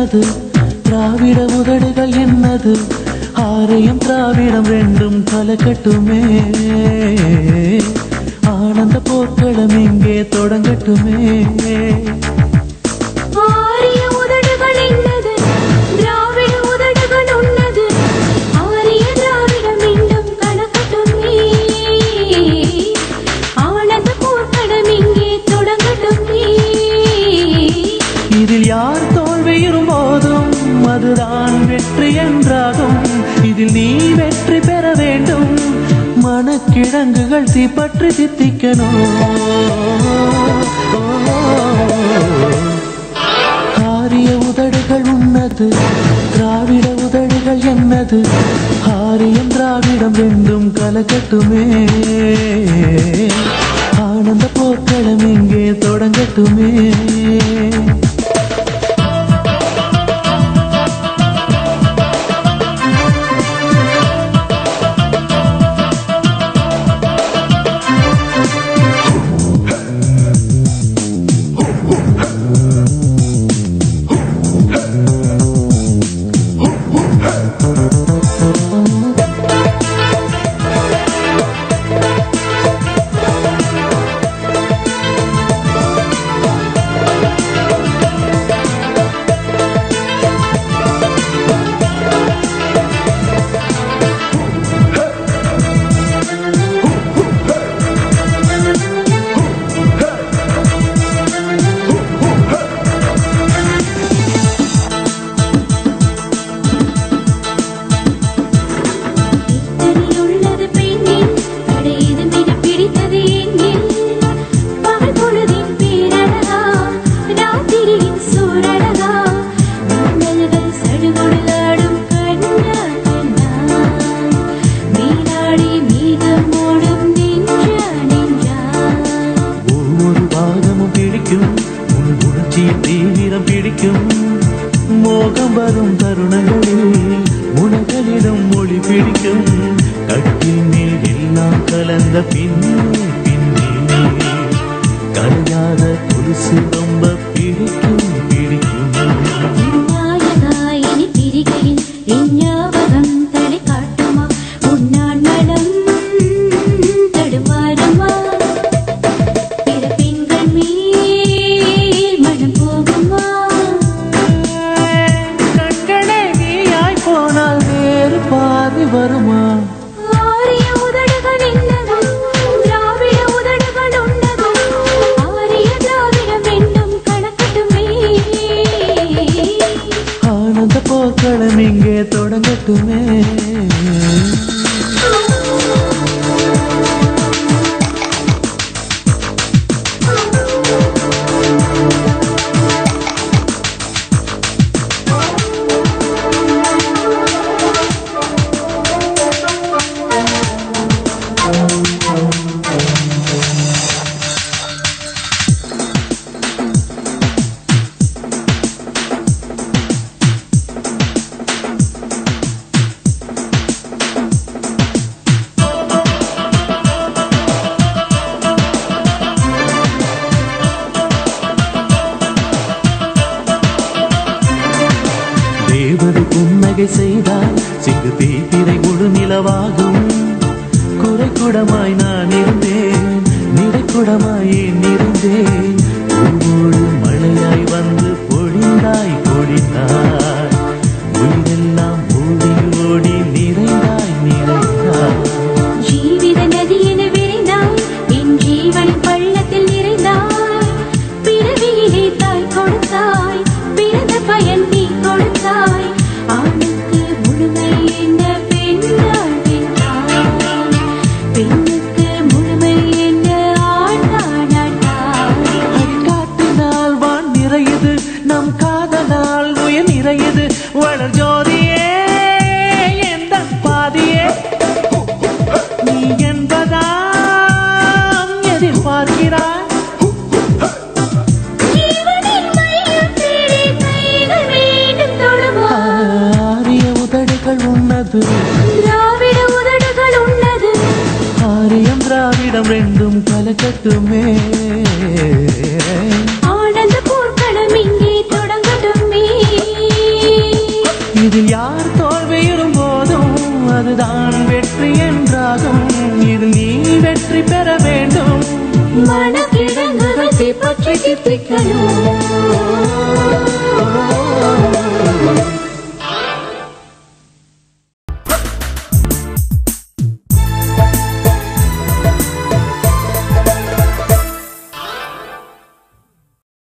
என்னது திராவிட உதடுகள் என்னது ஆரியம் திராவிடம் ரெண்டும் கலக்கட்டுமே ஆனந்த போர்க்களம் இங்கே தொடங்கட்டுமே ஆரிய உதடுகள் என்னது திராவிட உதடுகள் உன்னது ஆரிய திராவிடம் மீண்டும் கலக்கட்டுமே ஆனந்த போர்க்களம் இங்கே தொடங்கட்டுமே இதில் யார் தோல்வியுறும் போதும் அதுதான் வெற்றி என்றாகும் இதில் நீ வெற்றி பெற வேண்டும் மனக்கிழங்குகள் தீப்பற்றி தித்திக்கணும் ஆரிய உதடுகள் உன்னது திராவிட உதடுகள் என்னது ஆரியம் திராவிடம் ரெண்டும் கலக்கட்டுமே ஆனந்த போர்க்களம் இங்கே தொடங்கட்டுமே உள்ளது பெண்ணின் அடையது மிக பிடித்தது எண்ணில் பகல் பொழுதின் பேரழகா ராத்திரியின் சூழலகா மன்னல்கள் சடுகுடுலாடும் கண்ணா கண்ணா நீராடி மீதம் ஓடும் நின்றா நின்றா ஒவ்வொரு பாகமும் பிடிக்கும் உன் உணர்ச்சியின் தீவிரம் பிடிக்கும் மோகம் வரும் தருணங்களில் உணர்களிடம் மொழி பிடிக்கும் கட்டில் மேல் எல்லாம் கலந்த பின்னே பின்னே கலையாத கொலுசு ரொம்ப பிடிக்கும் பிடிக்கும் நாயகாயினி பிரிகையில் என் ஞாபகம் தலை காட்டுமா உன்னான் மனம் தடுமாறுமா பிற பெண்கள் மேல் மனம் போகுமா கண்களே நீயாய் போனால் வேறு பார்வை வருமா ஆரிய உதடுகள் என்னது திராவிட உதடுகள் உன்னது ஆரிய திராவிடம் ரெண்டும் கலக்கட்டுமே ஆனந்த போக்களம் இங்கே தொடங்கட்டுமே தேவதை புன்னகை செய்தால் சிங்கு தீத்திரை முழு நிலவாகும் குறை குடமாய் நான் இருந்தேன் நிறை குடமாய் ஏன் இருந்தேன் ஒவ்வொரு மழையாய் வந்து பொழிந்தாய் பொழிந்தாய் உயிரெல்லாம் ஓடி ஓடி நிறைந்தாய் நிறைந்தாய் ஜீவித நதியென விரைந்தாய் என் ஜீவனின் பள்ளத்தில் நிறைந்தாய் பிறவியிலே தாய் கொடுத்தாய் பிறந்த பயன் நீ கொடுத்தாய் ஆணுக்கு முழுமை என்ன பெண்ணாள் வென்றாய் பெண்ணுக்கு முழுமை என்ன ஆண்டாள் ஆண்டாய் காட்டினால் வான் நிறையுது நம் காதலால் உயிர் நிறையுது வளர் ஜோதியே எந்த பாதியே நீ என்பதாம் எதிர்பார்க்கிறாய் ஜீவனின் மையம் தேடி கைகள் மீண்டும் தொடுமா ஆரிய உதடுகள் உன்னது திராவிட உதடுகள் உன்னது ஆரியம் திராவிடம் ரெண்டும் கலக்கட்டுமே ஆனந்த போர்க்களம் இங்கே தொடங்கட்டுமே கட்டி பிடிக்கணும்